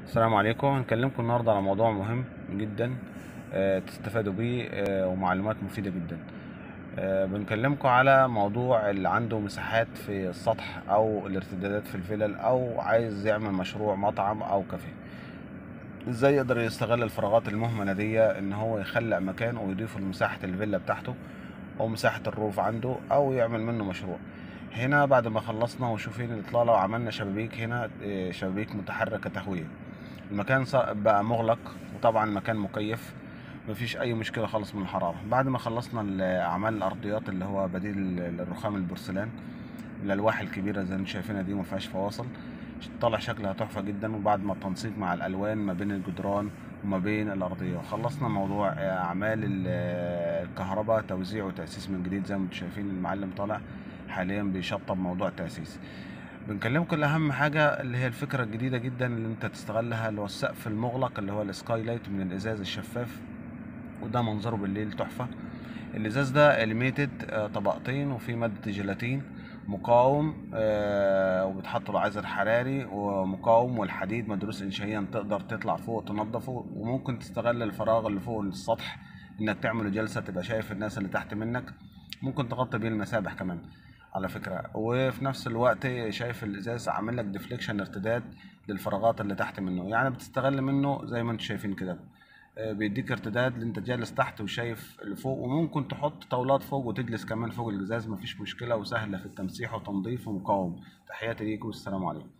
السلام عليكم هنكلمكم النهارده على موضوع مهم جدا آه، تستفادوا بيه آه، ومعلومات مفيدة جدا آه، بنكلمكم على موضوع اللي عنده مساحات في السطح او الارتدادات في الفلل او عايز يعمل مشروع مطعم او كافيه ازاي يقدر يستغل الفراغات المهملة دي ان هو يخلق مكان ويضيفه لمساحة الفيلا بتاعته او مساحة الروف عنده او يعمل منه مشروع هنا بعد ما خلصنا وشوفين الاطلالة وعملنا شبابيك هنا آه، شبابيك متحركة تهوية المكان صار- بقى مغلق وطبعا مكان مكيف مفيش اي مشكله خالص من الحراره بعد ما خلصنا ال- اعمال الارضيات اللي هو بديل للرخام البورسلان الالواح الكبيره زي ما انتم شايفينها دي ما فيهاش فواصل طلع شكلها تحفه جدا وبعد ما التنسيق مع الالوان ما بين الجدران وما بين الارضيه خلصنا موضوع اعمال ال- الكهرباء توزيع وتاسيس من جديد زي ما انتم شايفين المعلم طالع حاليا بيشطب موضوع التاسيس بنكلمكم الاهم حاجه اللي هي الفكره الجديده جدا اللي انت تستغلها اللي هو السقف المغلق اللي هو السكاي لايت من الازاز الشفاف وده منظره بالليل تحفه الازاز ده اليميتد طبقتين وفي ماده جيلاتين مقاوم آه، وبتحط له عزل حراري ومقاوم والحديد مدروس انشائيا تقدر تطلع فوق تنظفه وممكن تستغل الفراغ اللي فوق السطح انك تعمل جلسه تبقى شايف الناس اللي تحت منك ممكن تغطي بيه المسابح كمان على فكرة وفي نفس الوقت شايف الازاز عامل لك ديفليكشن ارتداد للفراغات اللي تحت منه يعني بتستغل منه زي ما انتم شايفين كده آه، بيديك ارتداد اللي انت جالس تحت وشايف اللي فوق وممكن تحط طاولات فوق وتجلس كمان فوق الازاز مفيش مشكلة وسهلة في التمسيح وتنظيف ومقاوم تحياتي ليكم والسلام عليكم